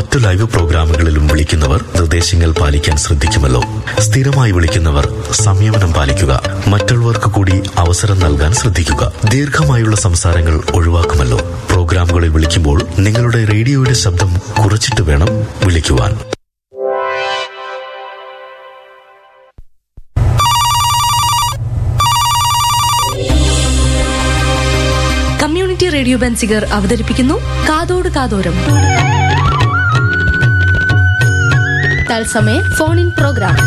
മറ്റു ലൈവ് പ്രോഗ്രാമുകളിലും വിളിക്കുന്നവർ നിർദ്ദേശങ്ങൾ പാലിക്കാൻ ശ്രദ്ധിക്കുമല്ലോ സ്ഥിരമായി വിളിക്കുന്നവർ സംയമനം പാലിക്കുക മറ്റുള്ളവർക്ക് കൂടി അവസരം നൽകാൻ ശ്രദ്ധിക്കുക ദീർഘമായുള്ള സംസാരങ്ങൾ ഒഴിവാക്കുമല്ലോ പ്രോഗ്രാമുകളിൽ വിളിക്കുമ്പോൾ നിങ്ങളുടെ റേഡിയോയുടെ ശബ്ദം കുറച്ചിട്ട് വേണം വിളിക്കുവാൻ കമ്മ്യൂണിറ്റി റേഡിയോ ബൻസിഗർ അവതരിപ്പിക്കുന്നു കാതോട് കാതോരം തത്സമയ ഫോൺ ഇൻ പ്രോഗ്രാം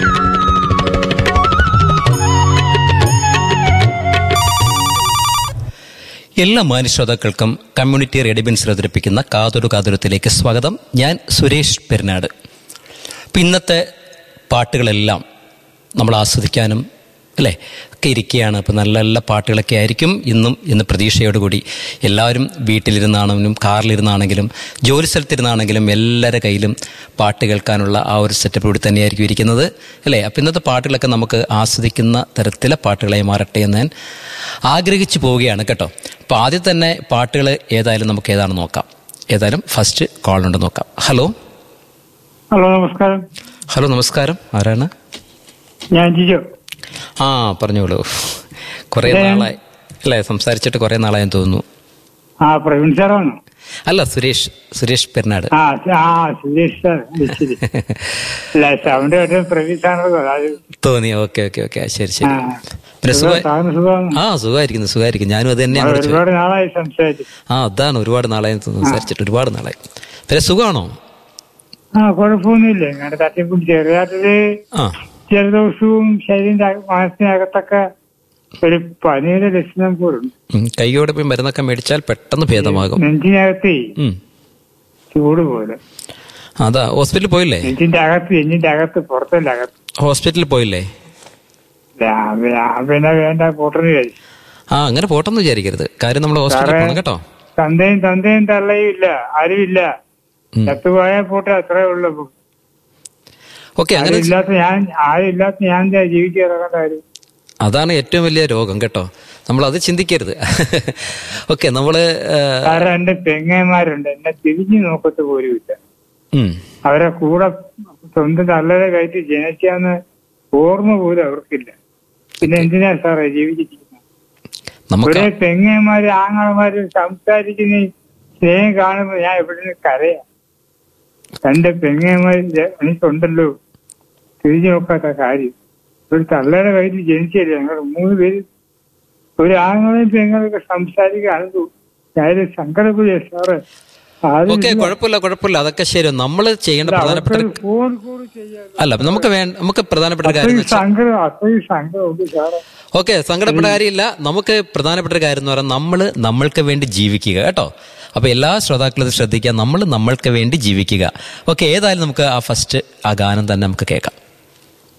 എല്ലാ മാന്യശ്രോതാക്കൾക്കും കമ്മ്യൂണിറ്റി റേഡിയോബിൻസ് അവതരിപ്പിക്കുന്ന കാതൊരു കാതുരത്തിലേക്ക് സ്വാഗതം ഞാൻ സുരേഷ് പെരുന്നാട് അപ്പം ഇന്നത്തെ പാട്ടുകളെല്ലാം നമ്മൾ ആസ്വദിക്കാനും അല്ലേ ഒക്കെ ഇരിക്കുകയാണ് അപ്പം നല്ല നല്ല പാട്ടുകളൊക്കെ ആയിരിക്കും ഇന്നും ഇന്ന് പ്രതീക്ഷയോടുകൂടി എല്ലാവരും വീട്ടിലിരുന്നാണെങ്കിലും കാറിലിരുന്നാണെങ്കിലും ജോലി സ്ഥലത്തിരുന്നാണെങ്കിലും എല്ലാവരുടെ കയ്യിലും പാട്ട് കേൾക്കാനുള്ള ആ ഒരു സെറ്റപ്പ് കൂടി തന്നെയായിരിക്കും ഇരിക്കുന്നത് അല്ലേ അപ്പം ഇന്നത്തെ പാട്ടുകളൊക്കെ നമുക്ക് ആസ്വദിക്കുന്ന തരത്തിലെ പാട്ടുകളായി മാറട്ടെ എന്ന് ഞാൻ ആഗ്രഹിച്ചു പോവുകയാണ് കേട്ടോ അപ്പോൾ ആദ്യം തന്നെ പാട്ടുകൾ ഏതായാലും നമുക്ക് ഏതാണ് നോക്കാം ഏതായാലും ഫസ്റ്റ് കോൾ ഉണ്ട് നോക്കാം ഹലോ ഹലോ നമസ്കാരം ഹലോ നമസ്കാരം ആരാണ് ഞാൻ ജിജോ ആ പറഞ്ഞോളൂ കുറേ ഇതേ- നാളായി അല്ലേ സംസാരിച്ചിട്ട് കുറേ നാളായെന്ന് തോന്നുന്നു ആ പ്രവീൺ സാറാണോ അല്ല സുരേഷ് സുരേഷ് പെരുന്നാട് ആ ആ സുരേഷ് സാർ അത് ശരി അല്ല സൗണ്ട് കേട്ടത് പ്രവീൺ സാറാണോ അത് തോന്നി ഓക്കെ ഓക്കെ ഓക്കെ ശരി ആ ശരി പിന്നെ സുഖ സാറിന് സുഖമാണ് ആ സുഖമായിരിക്കുന്നു സുഖമായിരിക്കും ഞാനും അത് തന്നെയാണ് വിളിച്ചത് ഒരുപാട് നാളായി സംസാരിച്ചു ആ അതാണ് ഒരുപാട് നാളായി സംസാരിച്ചിട്ട് ഒരുപാട് നാളായി പിന്നെ സുഖമാണോ ആ കുഴപ്പമൊന്നുമില്ല ഞങ്ങളുടെ തട്ടിപ്പും ചെറുതായിട്ടൊരു ആ ജലദോഷവും ശരീരത്തിന്റെ അക- മനസ്സിനകത്തൊക്കെ ഒരു പനിയുടെ ലക്ഷണം പോലുണ്ട് ഉം, കൈയോടെ പോയി മരുന്നൊക്കെ മേടിച്ചാൽ പെട്ടെന്ന് ഭേദമാകും നെഞ്ചിനകത്ത് ഉം. ചൂട് പോലെ അതാ ഹോസ്പിറ്റലിൽ പോയില്ലേ നെഞ്ചിന്റെ അകത്ത് നെഞ്ചിന്റെ അകത്ത് പുറത്തല്ല അകത്ത് ഹോസ്പിറ്റലിൽ പോയില്ലേ രാവിലെ രാവിലെ വേണ്ട പോട്ടെന്ന് വിചാരിച്ചു ആ അങ്ങനെ പോട്ടെന്ന് വിചാരിക്കരുത് കാര്യം നമ്മൾ ഹോസ്പിറ്റലിൽ സാറേ, പോകണം കേട്ടോ തന്തയും തന്തയും തള്ളയും ഇല്ല ആരുമില്ല ഉം. ചത്തുപോയാൽ പോട്ടെ അത്രേ ഉള്ളൂ ഓക്കെ അങ്ങനെ ആരുമില്ലാത്ത ഞാൻ ആരുമില്ലാത്ത ഞാൻ എന്താ ജീവിക്കാൻ ഇറങ്ങേണ്ട കാര്യം അതാണ് ഏറ്റവും വലിയ രോഗം കേട്ടോ നമ്മൾ അത് ചിന്തിക്കരുത് ഓക്കെ നമ്മള് ആ, കാരണം എന്റെ പെങ്ങന്മാരുണ്ട് എന്നെ തിരിഞ്ഞു നോക്കത്ത് പോലുമില്ല ഉം, അവരെ കൂടെ സ്വന്തം തള്ളരെ കയറ്റി ജനിക്കാന്ന് ഓർമ്മ പോലും അവർക്കില്ല പിന്നെ എന്തിനാ സാറേ ജീവിച്ചിരിക്കുന്നത് നമുക്ക് ഒരേ പെങ്ങന്മാര് ആങ്ങളമാര് സംസാരിക്കുന്ന ഈ സ്നേഹം കാണുമ്പോ ഞാൻ എവിടെ കരയാ രണ്ട് പെങ്ങന്മാര് ജ- എനിക്കുണ്ടല്ലോ തിരിഞ്ഞു നോക്കാത്ത കാര്യം ഒരു തള്ളയുടെ കയ്യിൽ ജനിച്ചില്ല ഞങ്ങൾ മൂന്ന് പേര് ഒരു ആങ്ങളെയും പെങ്ങളൊക്കെ സംസാരിക്കുകയാണെങ്കിൽ ഞാൻ സങ്കടപ്പെടുക സാറ് ആരും ഓക്കെ കുഴപ്പമില്ല കുഴപ്പമില്ല അതൊക്കെ ശരി നമ്മൾ ചെയ്യേണ്ട പ്രധാനപ്പെട്ട ഒരു- ഫോൺ കോൾ ചെയ്യാൻ അല്ല നമുക്ക് വേണ്ട നമുക്ക് പ്രധാനപ്പെട്ട ഒരു കാര്യം അത്രയും എന്ന് വെച്ചാൽ സങ്കടം അത്രയും സങ്കടമുണ്ട് സാറേ ഓക്കെ സങ്കടപ്പെട്ട കാര്യമില്ല നമുക്ക് പ്രധാനപ്പെട്ട ഒരു കാര്യം എന്ന് പറഞ്ഞാൽ നമ്മൾ നമ്മൾക്ക് വേണ്ടി ജീവിക്കുക കേട്ടോ അപ്പൊ എല്ലാ ശ്രോതാക്കളും ഇത് ശ്രദ്ധിക്കുക നമ്മൾ നമ്മൾക്ക് വേണ്ടി ജീവിക്കുക ഓക്കെ ഏതായാലും നമുക്ക് ആ ഫസ്റ്റ് ആ ഗാനം തന്നെ നമുക്ക് കേൾക്കാം